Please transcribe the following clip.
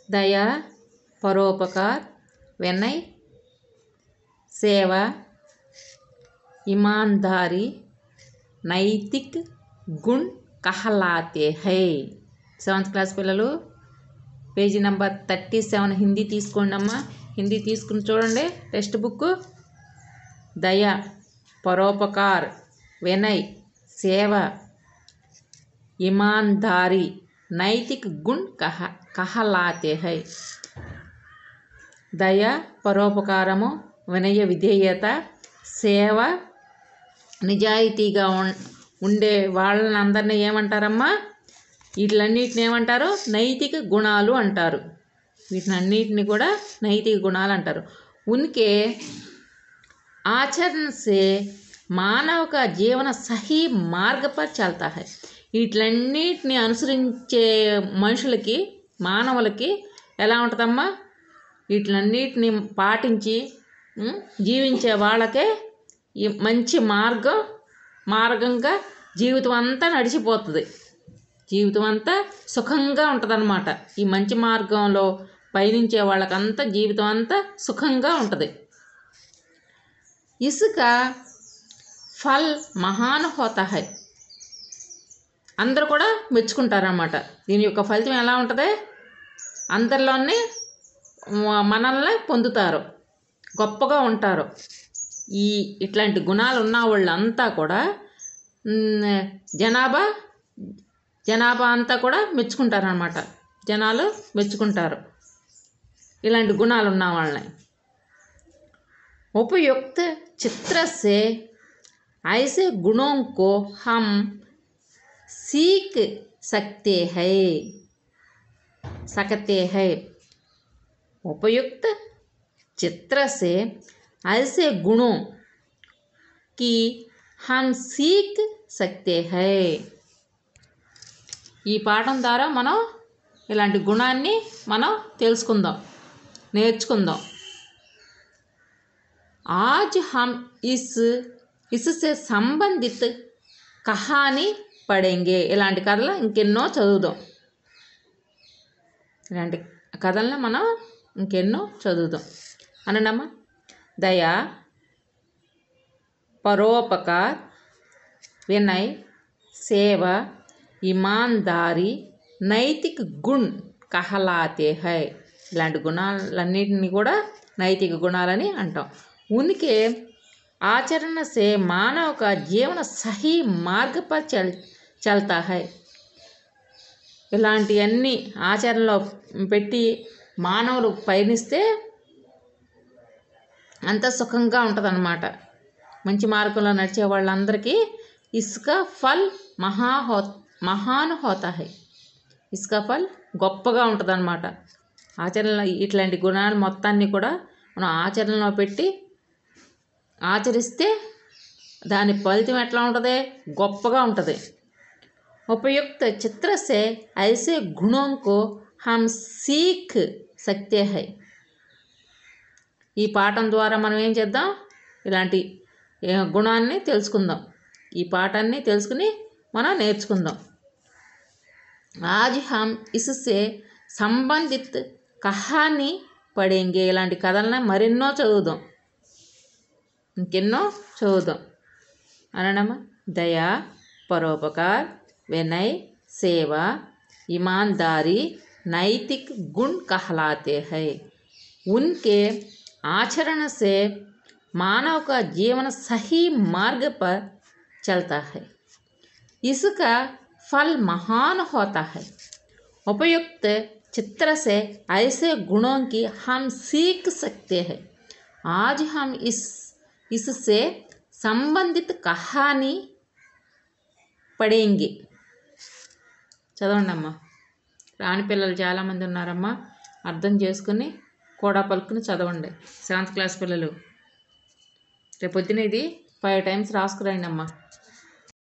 दया परोपकार विनय सेवा ईमानदारी నైతిక్ గుణ్ కహలాతే హై సెవెంత్ క్లాస్ పిల్లలు page number thirty seven Hindi తీసుకోండి అమ్మా హిందీ తీసుకుని చూడండి టెక్స్ట్ బుక్ దయ పరోపకార్ వినయ్ సేవ ईमानदारी नैतिक गुण कह कहलाते हैं దయ పరోపకారము వినయ విధేయత సేవ నిజాయితీగా ఉం ఉండే వాళ్ళని అందరినీ ఏమంటారమ్మా వీటిలన్నిటిని ఏమంటారు నైతిక గుణాలు అంటారు వీటినన్నిటిని కూడా నైతిక గుణాలు అంటారు ఉనికి आचरण से మానవ का జీవన సహీ మార్గ పర్ చల్తా హై వీటిలన్నిటిని అనుసరించే మనుషులకి మానవులకి ఎలా ఉంటుందమ్మా వీటిలన్నిటిని పాటించి ఉం, జీవించే వాళ్ళకే ఈ మంచి మార్గం మార్గంగా జీవితం అంతా నడిచిపోతుంది జీవితం అంతా సుఖంగా ఉంటుందన్నమాట ఈ మంచి మార్గంలో పయనించే వాళ్ళకంతా జీవితం అంతా సుఖంగా ఉంటుంది इसका ఫల్ మహాన్ హోతా హై అందరూ కూడా మెచ్చుకుంటారన్నమాట దీని యొక్క ఫలితం ఎలా ఉంటుంది అందరిలోనే మ- మనల్ని పొందుతారు గొప్పగా ఉంటారు ఈ ఇట్లాంటి గుణాలు ఉన్న వాళ్ళంతా కూడా మ్, జనాభా జనాభా అంతా కూడా మెచ్చుకుంటారనమాట జనాలు మెచ్చుకుంటారు ఇలాంటి గుణాలు ఉన్న వాళ్ళని उपयुक्त चित्र से ऐसे गुणों को हम सीख सकते हैं सकते हैं उपयुक्त चित्र से ऐसे गुणों की हम सीख सकते हैं ఈ పాఠం ద్వారా మనం ఇలాంటి గుణాన్ని మనం తెలుసుకుందాం నేర్చుకుందాం आज हम इस इससे సంబంధిత కహాని పడేంగే ఇలాంటి కథలు ఇంకెన్నో చదువుదాం ఇలాంటి కథలను మనం ఇంకెన్నో చదువుదాం అనండమ్మా దయ పరోపకార్ వినయ్ సేవ ఇమాన్దారీ నైతిక గుణ్ కహలాతే హై ఇలాంటి గుణాలన్నింటినీ కూడా నైతిక గుణాలని అంటాం ఉనికి ఆచరణ సే మానవ का జీవన సహీ మార్గ पर చల్ చల్తా హై ఇలాంటివన్నీ ఆచరణలో పెట్టి మానవులు పయనిస్తే అంత సుఖంగా ఉంటుందన్నమాట మంచి మార్గంలో నడిచే వాళ్ళందరికీ ఇసుక ఫల్ మహా హో మహాన్ హోతా హై ఇసుక ఫల్ గొప్పగా ఉంటుందన్నమాట ఆచరణలో ఇట్లాంటి గుణాలు మొత్తాన్ని కూడా మనం ఆచరణలో పెట్టి ఆచరిస్తే దాని ఫలితం ఎట్లా ఉంటుంది గొప్పగా ఉంటుంది उपयुक्त चित्र से ऐसे गुणों को हम सीख सकते हैं ఈ పాఠం ద్వారా మనం ఏం చేద్దాం ఇలాంటి ఏ, గుణాన్ని తెలుసుకుందాం ఈ పాఠాన్ని తెలుసుకుని మనం నేర్చుకుందాం ఆజ్ హమ్ ఇస్సే సంబంధిత్ కహాని పడేంగే ఇలాంటి కథలను మరెన్నో చదువుదాం ఇంకెన్నో చదువుదాం అనడమా దయా परोपकार विनय सेवा ईमानदारी नैतिक गुण कहलाते हैं उनके आचरण से मानव का जीवन सही मार्ग पर चलता है इसका फल महान होता है उपयुक्त चित्र से ऐसे गुणों की हम सीख सकते हैं आज हम इस इससे संबंधित कहानी పడేంగి చదవండి అమ్మా రాని పిల్లలు చాలామంది ఉన్నారమ్మా అర్థం చేసుకుని కూడా పలుకుని చదవండి సెవెంత్ క్లాస్ పిల్లలు రేపొద్దున ఇది ఫైవ్ టైమ్స్ రాసుకురండి అమ్మా